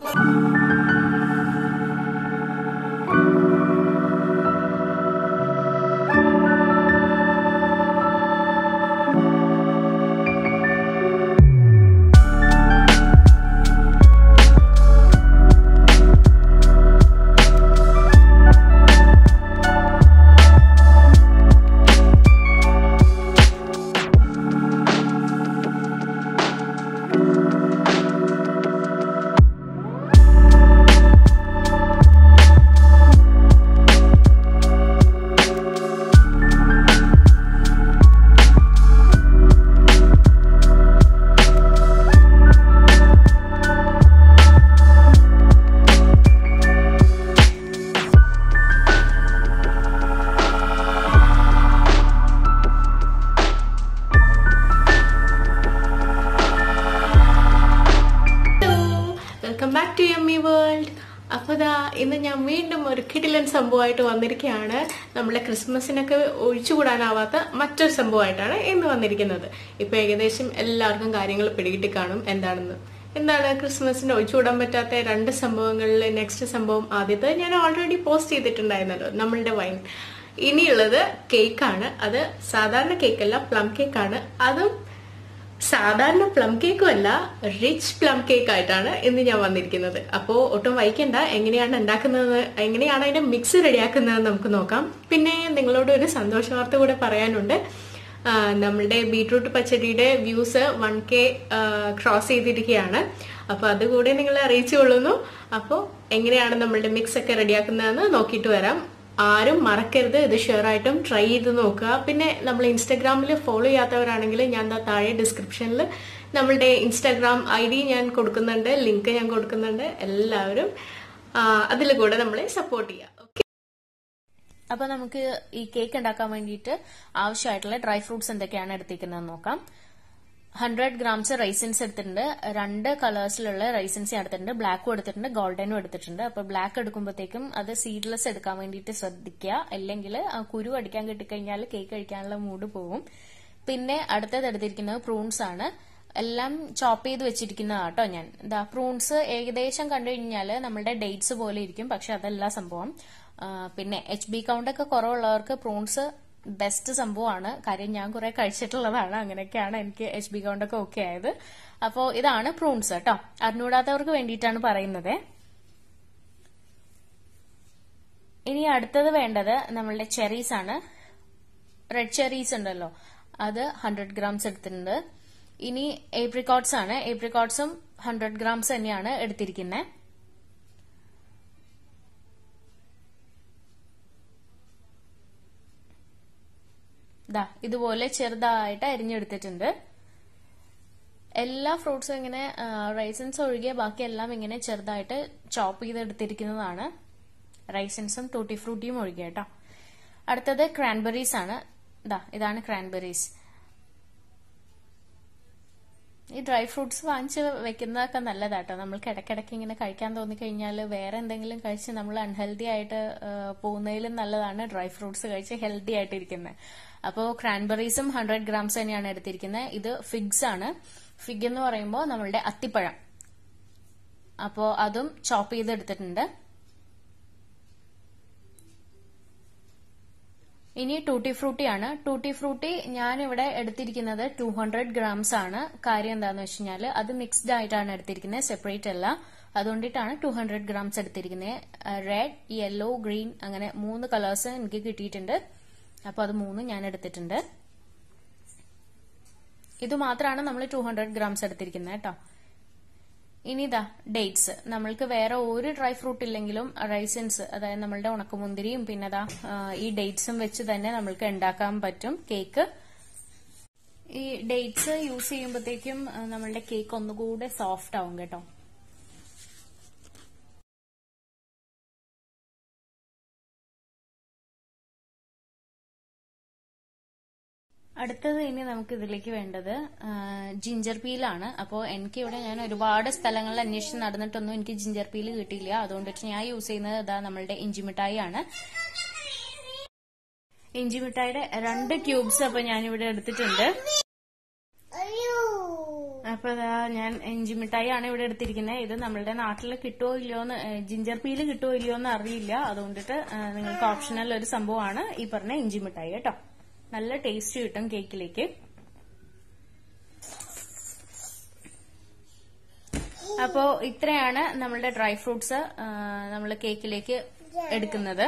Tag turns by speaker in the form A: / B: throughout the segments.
A: welcome back to M E world അപ്പോൾ ദാ ഇന്ന് ഞാൻ വീണ്ടും ഒരു കിടിലൻ സംഭവമായിട്ട് വന്നിരിക്കുകയാണ് നമ്മുടെ ക്രിസ്മസിനൊക്കെ ഒഴിച്ചുകൂടാനാവാത്ത മറ്റൊരു സംഭവമായിട്ടാണ് ഇന്ന് വന്നിരിക്കുന്നത് ഇപ്പൊ ഏകദേശം എല്ലാവർക്കും കാര്യങ്ങൾ പിടികിട്ടി കാണും എന്താണെന്ന് എന്താണ് ക്രിസ്മസിന് ഒഴിച്ചുകൂടാൻ പറ്റാത്ത രണ്ട് സംഭവങ്ങളിൽ നെക്സ്റ്റ് സംഭവം ആദ്യത്തെ ഞാൻ ഓൾറെഡി പോസ്റ്റ് ചെയ്തിട്ടുണ്ടായിരുന്നല്ലോ നമ്മളുടെ വൈൻ ഇനിയുള്ളത് കേക്കാണ് അത് സാധാരണ കേക്കല്ല പ്ലം കേക്കാണ് അതും സാധാരണ പ്ലം കേക്കും അല്ല റിച്ച് പ്ലം കേക്ക് ആയിട്ടാണ് ഇന്ന് ഞാൻ വന്നിരിക്കുന്നത് അപ്പോൾ ഒട്ടും വൈകണ്ട എങ്ങനെയാണ് ഉണ്ടാക്കുന്നത് എങ്ങനെയാണ് അതിന്റെ മിക്സ് റെഡിയാക്കുന്നത് നമുക്ക് നോക്കാം പിന്നെ നിങ്ങളോട് ഒരു സന്തോഷ വാർത്ത കൂടെ പറയാനുണ്ട് ആ, നമ്മളുടെ ബീട്രൂട്ട് പച്ചടിയുടെ വ്യൂസ് വൺ കെ ക്രോസ് ചെയ്തിരിക്കുകയാണ് അപ്പൊ അതുകൂടെ നിങ്ങളെ അറിയിച്ചു കൊള്ളുന്നു അപ്പോൾ എങ്ങനെയാണ് നമ്മളുടെ മിക്സ് ഒക്കെ റെഡിയാക്കുന്നതെന്ന് നോക്കിയിട്ട് വരാം ആരും മറക്കരുത് ഇത് ഷെയർ ആയിട്ടും ട്രൈ ചെയ്ത് നോക്കുക പിന്നെ നമ്മൾ ഇൻസ്റ്റാഗ്രാമിൽ ഫോളോ ചെയ്യാത്തവരാണെങ്കിൽ ഞാൻ ദാ താഴെ ഡിസ്ക്രിപ്ഷനിൽ നമ്മളുടെ ഇൻസ്റ്റാഗ്രാം ഐ ഡി ഞാൻ കൊടുക്കുന്നുണ്ട് ലിങ്ക് ഞാൻ കൊടുക്കുന്നുണ്ട് എല്ലാവരും അതിൽ കൂടെ നമ്മളെ സപ്പോർട്ട് ചെയ്യുക ഓക്കെ
B: അപ്പൊ നമുക്ക് ഈ കേക്ക് ഉണ്ടാക്കാൻ വേണ്ടിയിട്ട് ആവശ്യമായിട്ടുള്ള ഡ്രൈ ഫ്രൂട്ട്സ് എന്തൊക്കെയാണ് എടുത്തിരിക്കുന്നത് നോക്കാം ഹൺഡ്രഡ് ഗ്രാംസ് റൈസിൻസ് എടുത്തിട്ടുണ്ട് രണ്ട് കളേഴ്സിലുള്ള റൈസിൻസ് എടുത്തിട്ടുണ്ട് ബ്ലാക്കും എടുത്തിട്ടുണ്ട് ഗോൾഡനും എടുത്തിട്ടുണ്ട് അപ്പൊ ബ്ലാക്ക് എടുക്കുമ്പോഴത്തേക്കും അത് സീഡ്ലെസ് എടുക്കാൻ വേണ്ടിയിട്ട് ശ്രദ്ധിക്കുക അല്ലെങ്കിൽ ആ കുരു അടിക്കാൻ കിട്ടിക്കഴിഞ്ഞാൽ കേക്ക് കഴിക്കാനുള്ള മൂഡ് പോകും പിന്നെ അടുത്തത് എടുത്തിരിക്കുന്നത് പ്രൂൺസ് ആണ് എല്ലാം ചോപ്പ് ചെയ്ത് വെച്ചിരിക്കുന്നതാട്ടോ ഞാൻ എന്താ പ്രൂൺസ് ഏകദേശം കണ്ടു കഴിഞ്ഞാൽ നമ്മളുടെ ഡേറ്റ്സ് പോലെ ഇരിക്കും പക്ഷെ അതല്ല സംഭവം ആ, പിന്നെ എച്ച് ബി കൗണ്ട് ഒക്കെ കുറവുള്ളവർക്ക് പ്രൂൺസ് ബെസ്റ്റ് സംഭവമാണ് കാര്യം ഞാൻ കുറെ കഴിച്ചിട്ടുള്ളതാണ് അങ്ങനെയൊക്കെയാണ് എനിക്ക് എച്ച് ബി കൗണ്ട് ഒക്കെ ഓക്കെ ആയത് അപ്പോ ഇതാണ് പ്രൂൺസ് കേട്ടോ അറിഞ്ഞൂടാത്തവർക്ക് വേണ്ടിയിട്ടാണ് പറയുന്നത് ഇനി അടുത്തത് വേണ്ടത് നമ്മളുടെ ചെറീസ് ആണ് റെഡ് ചെറീസ് ഉണ്ടല്ലോ അത് ഹൺഡ്രഡ് ഗ്രാംസ് എടുത്തിട്ടുണ്ട് ഇനി ഏപ്രിക്കോട്ട്സ് ആണ് ഏപ്രിക്കോട്ട്സും ഹൺഡ്രഡ് ഗ്രാംസ് തന്നെയാണ് എടുത്തിരിക്കുന്നത് ദാ ഇതുപോലെ ചെറുതായിട്ട് അരിഞ്ഞെടുത്തിട്ടുണ്ട് എല്ലാ ഫ്രൂട്ട്സും ഇങ്ങനെ റൈസൻസ് ഒഴികെ ബാക്കി എല്ലാം ഇങ്ങനെ ചെറുതായിട്ട് ചോപ്പ് ചെയ്തെടുത്തിരിക്കുന്നതാണ് റൈസൻസും ടൂട്ടി ഫ്രൂട്ടിയും ഒഴികെ കേട്ടോ അടുത്തത് ക്രാൻബെറീസ് ആണ് ദാ ഇതാണ് ക്രാൻബെറീസ് ഈ ഡ്രൈ ഫ്രൂട്ട്സ് വാങ്ങിച്ച് വെക്കുന്നതൊക്കെ നല്ലതാട്ടോ നമ്മൾക്ക് ഇടയ്ക്കിടയ്ക്ക് ഇങ്ങനെ കഴിക്കാൻ തോന്നിക്കഴിഞ്ഞാൽ വേറെ എന്തെങ്കിലും കഴിച്ച് നമ്മൾ അൺഹെൽത്തി ആയിട്ട് ആ, പോകുന്നതിലും നല്ലതാണ് ഡ്രൈ ഫ്രൂട്ട്സ് കഴിച്ച് ഹെൽത്തി ആയിട്ടിരിക്കുന്നത് അപ്പോൾ ക്രാൻബെറീസും ഹൺഡ്രഡ് ഗ്രാംസ് തന്നെയാണ് എടുത്തിരിക്കുന്നത് ഇത് ഫിഗ്സ് ആണ് ഫിഗ് എന്ന് പറയുമ്പോൾ നമ്മളുടെ അത്തിപ്പഴം അപ്പോൾ അതും ചോപ്പ് ചെയ്തെടുത്തിട്ടുണ്ട് ഇനി ടൂട്ടി ഫ്രൂട്ടി ആണ് ടൂട്ടി ഫ്രൂട്ടി ഞാൻ ഇവിടെ എടുത്തിരിക്കുന്നത് ടു ഹൺഡ്രഡ് ഗ്രാംസ് ആണ് കാര്യം എന്താന്ന് വെച്ച് കഴിഞ്ഞാൽ അത് മിക്സ്ഡ് ആയിട്ടാണ് എടുത്തിരിക്കുന്നത് സെപ്പറേറ്റ് അല്ല അതുകൊണ്ടിട്ടാണ് ടു ഹൺഡ്രഡ് ഗ്രാംസ് എടുത്തിരിക്കുന്നത് റെഡ് യെല്ലോ ഗ്രീൻ അങ്ങനെ മൂന്ന് കളേഴ്സ് എനിക്ക് കിട്ടിയിട്ടുണ്ട് അപ്പൊ അത് മൂന്ന് ഞാൻ എടുത്തിട്ടുണ്ട് ഇത് മാത്രമാണ് നമ്മൾ ടു ഹൺഡ്രഡ് ഗ്രാംസ് എടുത്തിരിക്കുന്നത് കേട്ടോ ഇനി ഇതാ ഡേറ്റ്സ് നമ്മൾക്ക് വേറെ ഒരു ഡ്രൈ ഫ്രൂട്ട് ഇല്ലെങ്കിലും റൈസിൻസ് അതായത് നമ്മളുടെ ഉണക്കമുന്തിരിയും പിന്നെ അതാ ഈ ഡേറ്റ്സും വെച്ച് തന്നെ നമ്മൾക്ക് ഉണ്ടാക്കാൻ പറ്റും കേക്ക് ഈ ഡേറ്റ്സ് യൂസ് ചെയ്യുമ്പോഴത്തേക്കും ആ, നമ്മളുടെ കേക്ക് ഒന്നുകൂടെ സോഫ്റ്റ് ആവും കേട്ടോ അടുത്തത് ഇനി നമുക്ക് ഇതിലേക്ക് വേണ്ടത് ആ, ജിഞ്ചർ പീലാണ് അപ്പോൾ എനിക്ക് ഇവിടെ ഞാൻ ഒരുപാട് സ്ഥലങ്ങളിൽ അന്വേഷിച്ച് നടന്നിട്ടൊന്നും എനിക്ക് ജിഞ്ചർ പീല് കിട്ടിയില്ല അതുകൊണ്ടിട്ട് ഞാൻ യൂസ് ചെയ്യുന്നത് ഇതാ നമ്മളുടെ ഇഞ്ചി മിഠായി ആണ് ഇഞ്ചി മിഠായിയുടെ രണ്ട് ക്യൂബ്സ് അപ്പൊ ഞാൻ ഇവിടെ എടുത്തിട്ടുണ്ട് അപ്പൊ അതാ ഞാൻ ഇഞ്ചി മിഠായി ആണ് ഇവിടെ എടുത്തിരിക്കുന്നത് ഇത് നമ്മളുടെ നാട്ടിൽ കിട്ടുമോ ഇല്ലയോ എന്ന് ജിഞ്ചർ പീല് കിട്ടുമോ ഇല്ലയോ എന്ന് അറിയില്ല അതുകൊണ്ടിട്ട് ആ, നിങ്ങൾക്ക് ഓപ്ഷണൽ ഒരു സംഭവമാണ് ഈ പറഞ്ഞ ഇഞ്ചി മിഠായി കേട്ടോ നല്ല ടേസ്റ്റ് കിട്ടും കേക്കിലേക്ക് അപ്പോ ഇത്രയാണ് നമ്മളുടെ ഡ്രൈ ഫ്രൂട്ട്സ് നമ്മൾ കേക്കിലേക്ക് എടുക്കുന്നത്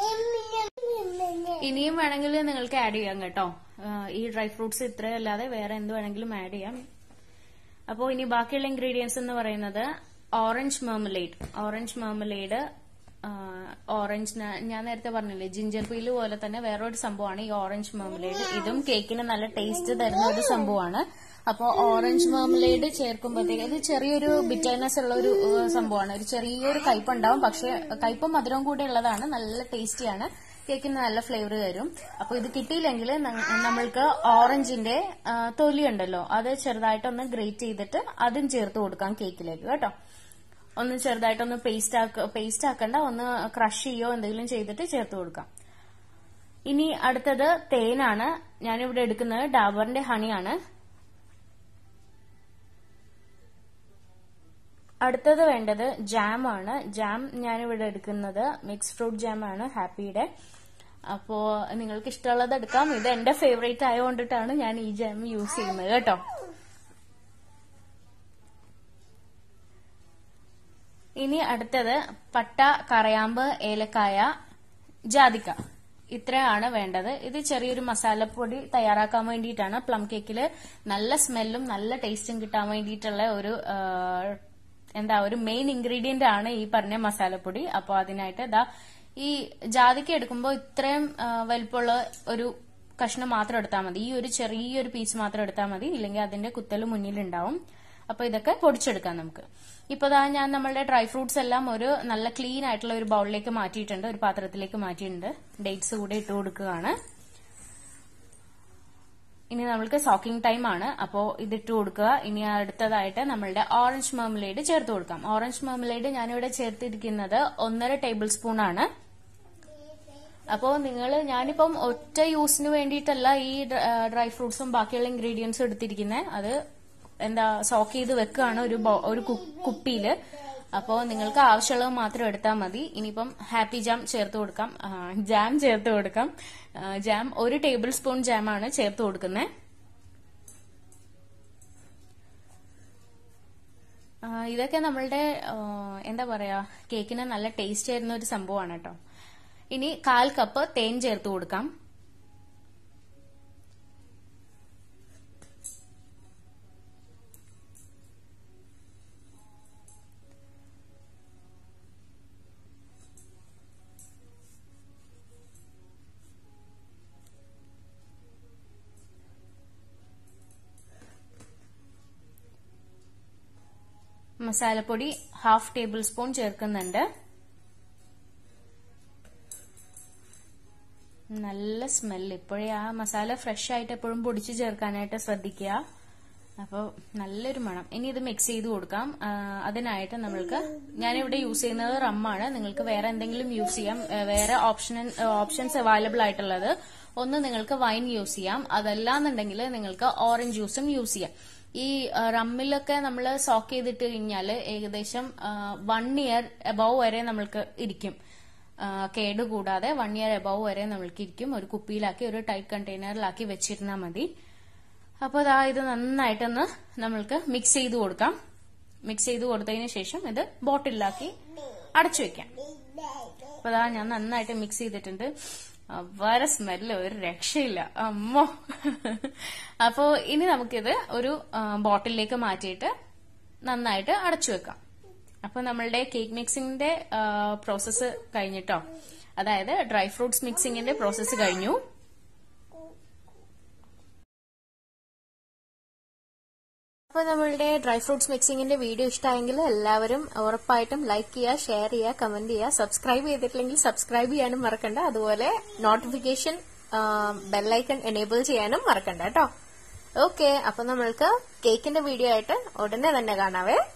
B: ഇനിയും വേണമെങ്കിൽ നിങ്ങൾക്ക് ആഡ് ചെയ്യാം കേട്ടോ ആ, ഈ ഡ്രൈ ഫ്രൂട്ട്സ് ഇത്രയല്ലാതെ വേറെ എന്ത് വേണമെങ്കിലും ആഡ് ചെയ്യാം അപ്പോൾ ഇനി ബാക്കിയുള്ള ഇൻഗ്രീഡിയൻസ് എന്ന് പറയുന്നത് orange marmalade orange marmalade orange ഞാൻ നേരത്തെ പറഞ്ഞില്ലേ ജിഞ്ചർ പീല് പോലെ തന്നെ വേറൊരു സംഭവമാണ് ഈ ഓറഞ്ച് മെർമലേഡ് ഇതും കേക്കിന് നല്ല ടേസ്റ്റ് തരുന്ന ഒരു സംഭവമാണ് അപ്പോൾ ഓറഞ്ച് മെർമലേഡ് ചേർക്കുമ്പോഴത്തേക്ക് ഇത് ചെറിയൊരു ബിറ്റർനെസ് ഉള്ള ഒരു ഏഹ്, സംഭവമാണ് ഒരു ചെറിയൊരു കയ്പ് ഉണ്ടാവും പക്ഷെ കയ്പും മധുരവും കൂടെ ഉള്ളതാണ് നല്ല ടേസ്റ്റിയാണ് കേക്കിന് നല്ല ഫ്ലേവർ തരും അപ്പൊ ഇത് കിട്ടിയില്ലെങ്കിൽ ന- നമ്മൾക്ക് ഓറഞ്ചിന്റെ ആ, തൊലി ഉണ്ടല്ലോ അത് ചെറുതായിട്ടൊന്ന് ഗ്രേറ്റ് ചെയ്തിട്ട് അതും ചേർത്ത് കൊടുക്കാം കേക്കിലേക്ക് കേട്ടോ ഒന്ന് ചെറുതായിട്ടൊന്ന് പേസ്റ്റ് ആക്ക പേസ്റ്റ് ആക്കണ്ട ഒന്ന് ക്രഷ് ചെയ്യോ എന്തെങ്കിലും ചെയ്തിട്ട് ചേർത്ത് കൊടുക്കാം ഇനി അടുത്തത് തേനാണ് ഞാനിവിടെ എടുക്കുന്നത് ഡാബറിന്റെ ഹണിയാണ് അടുത്തത് വേണ്ടത് ജാം ആണ് ജാം ഞാനിവിടെ എടുക്കുന്നത് മിക്സ് ഫ്രൂട്ട് ജാം ആണ് ഹാപ്പിയുടെ അപ്പോ നിങ്ങൾക്ക് ഇഷ്ടമുള്ളത് എടുക്കാം ഇത് എന്റെ ഫേവറേറ്റ് ആയതുകൊണ്ടിട്ടാണ് ഞാൻ ഈ ജാം യൂസ് ചെയ്യുന്നത് കേട്ടോ ഇനി അടുത്തത് പട്ട കറയാമ്പ് ഏലക്കായ ജാതിക്ക ഇത്രയാണ് വേണ്ടത് ഇത് ചെറിയൊരു മസാലപ്പൊടി തയ്യാറാക്കാൻ വേണ്ടിയിട്ടാണ് പ്ലം കേക്കിൽ നല്ല സ്മെല്ലും നല്ല ടേസ്റ്റും കിട്ടാൻ വേണ്ടിയിട്ടുള്ള ഒരു ആ, എന്താ ഒരു മെയിൻ ഇൻഗ്രീഡിയന്റ് ആണ് ഈ പറഞ്ഞ മസാലപ്പൊടി അപ്പോൾ അതിനായിട്ട് ഇതാ ഈ ജാതിക്ക എടുക്കുമ്പോൾ ഇത്രയും ആ, വലിപ്പമുള്ള ഒരു കഷ്ണം മാത്രം എടുത്താൽ മതി ഈ ഒരു ചെറിയൊരു പീസ് മാത്രം എടുത്താൽ മതി ഇല്ലെങ്കിൽ അതിന്റെ കുത്തൽ മുന്നിലുണ്ടാവും അപ്പൊ ഇതൊക്കെ പൊടിച്ചെടുക്കാം നമുക്ക് ഇപ്പൊ ദാ ഞാൻ നമ്മളുടെ ഡ്രൈ ഫ്രൂട്ട്സ് എല്ലാം ഒരു നല്ല ക്ലീൻ ആയിട്ടുള്ള ഒരു ബൗളിലേക്ക് മാറ്റിയിട്ടുണ്ട് ഒരു പാത്രത്തിലേക്ക് മാറ്റിയിട്ടുണ്ട് ഡേറ്റ്സ് കൂടെ ഇട്ട് കൊടുക്കുകയാണ് ഇനി നമ്മൾക്ക് സോക്കിംഗ് ടൈം ആണ് അപ്പോ ഇതിട്ട് കൊടുക്കുക ഇനി അടുത്തതായിട്ട് നമ്മളുടെ ഓറഞ്ച് മെർമലേഡ് ചേർത്ത് കൊടുക്കാം ഓറഞ്ച് മെർമലേഡ് ഞാനിവിടെ ചേർത്തിരിക്കുന്നത് ഒന്നര ടേബിൾ സ്പൂൺ ആണ് അപ്പോൾ നിങ്ങൾ ഞാനിപ്പം ഒറ്റ യൂസിന് വേണ്ടിയിട്ടല്ല ഈ ഡ്രൈ ഫ്രൂട്ട്സും ബാക്കിയുള്ള ഇൻഗ്രീഡിയൻസും എടുത്തിരിക്കുന്നത് അത് എന്താ സോക്ക് ചെയ്ത് വെക്കുകയാണ് ഒരു ബൗ- ഒരു കുപ്പിയിൽ അപ്പോൾ നിങ്ങൾക്ക് ആവശ്യമുള്ളത് മാത്രം എടുത്താൽ മതി ഇനിയിപ്പം ഹാപ്പി ജാം ചേർത്ത് കൊടുക്കാം ആ, ജാം ചേർത്ത് കൊടുക്കാം ആ, ജാം ഒരു ടേബിൾ സ്പൂൺ ജാമാണ് ചേർത്ത് കൊടുക്കുന്നത് ഇതൊക്കെ നമ്മളുടെ ആ, എന്താ പറയാ കേക്കിന് നല്ല ടേസ്റ്റ് ആയിരുന്ന ഒരു സംഭവമാണ് കേട്ടോ ഇനി കാൽ കപ്പ് തേൻ ചേർത്ത് കൊടുക്കാം മസാലപ്പൊടി ഹാഫ് ടേബിൾ സ്പൂൺ ചേർക്കുന്നുണ്ട് നല്ല സ്മെല്ല് ഇപ്പോഴേ ആ മസാല ഫ്രഷ് ആയിട്ട് എപ്പോഴും പൊടിച്ച് ചേർക്കാനായിട്ട് ശ്രദ്ധിക്കുക അപ്പോൾ നല്ലൊരു മണം ഇനി ഇത് മിക്സ് ചെയ്ത് കൊടുക്കാം ആ, അതിനായിട്ട് നമ്മൾക്ക് ഞാനിവിടെ യൂസ് ചെയ്യുന്നത് റമ്മാണ് നിങ്ങൾക്ക് വേറെ എന്തെങ്കിലും യൂസ് ചെയ്യാം ഏ, വേറെ ഓപ്ഷൻ ഓപ്ഷൻസ് അവൈലബിൾ ആയിട്ടുള്ളത് ഒന്ന് നിങ്ങൾക്ക് വൈൻ യൂസ് ചെയ്യാം അതല്ലാന്നുണ്ടെങ്കിൽ നിങ്ങൾക്ക് ഓറഞ്ച് ജ്യൂസും യൂസ് ചെയ്യാം ഈ ആ, റമ്മിലൊക്കെ നമ്മൾ സോക്ക് ചെയ്തിട്ട് കഴിഞ്ഞാൽ ഏകദേശം വൺ ഇയർ എബവ് വരെ നമ്മൾക്ക് ഇരിക്കും ആ, കേട് കൂടാതെ വൺ ഇയർ എബവ് വരെ നമ്മൾക്ക് ഇരിക്കും ഒരു കുപ്പിയിലാക്കി ഒരു ടൈറ്റ് കണ്ടെയ്നറിലാക്കി വെച്ചിരുന്നാൽ മതി അപ്പോൾ അതാ ഇത് നന്നായിട്ടൊന്ന് നമ്മൾക്ക് മിക്സ് ചെയ്ത് കൊടുക്കാം മിക്സ് ചെയ്ത് കൊടുത്തതിന് ശേഷം ഇത് ബോട്ടിലാക്കി അടച്ചു വെക്കാം അപ്പൊ അതാ ഞാൻ നന്നായിട്ട് മിക്സ് ചെയ്തിട്ടുണ്ട് വളരെ സ്മെല്ല് ഒരു രക്ഷയില്ല അമ്മോ അപ്പോ ഇനി നമുക്കിത് ഒരു ആ, ബോട്ടിലേക്ക് മാറ്റിയിട്ട് നന്നായിട്ട് അടച്ചു വെക്കാം അപ്പൊ നമ്മളുടെ കേക്ക് മിക്സിംഗിന്റെ പ്രോസസ്സ് കഴിഞ്ഞിട്ടോ അതായത് ഡ്രൈ ഫ്രൂട്ട്സ് മിക്സിംഗിന്റെ പ്രോസസ്സ് കഴിഞ്ഞു അപ്പോൾ നമ്മളുടെ ഡ്രൈ ഫ്രൂട്ട്സ് മിക്സിംഗിന്റെ വീഡിയോ ഇഷ്ടമായെങ്കിൽ എല്ലാവരും ഉറപ്പായിട്ടും ലൈക്ക് ചെയ്യുക ഷെയർ ചെയ്യുക കമന്റ് ചെയ്യുക സബ്സ്ക്രൈബ് ചെയ്തിട്ടില്ലെങ്കിൽ സബ്സ്ക്രൈബ് ചെയ്യാനും മറക്കണ്ട അതുപോലെ നോട്ടിഫിക്കേഷൻ ബെല്ലൈക്കൺ എനേബിൾ ചെയ്യാനും മറക്കണ്ട കേട്ടോ ഓക്കെ അപ്പൊ നമ്മൾക്ക് കേക്കിന്റെ വീഡിയോ ആയിട്ട് ഉടനെ തന്നെ കാണാവേ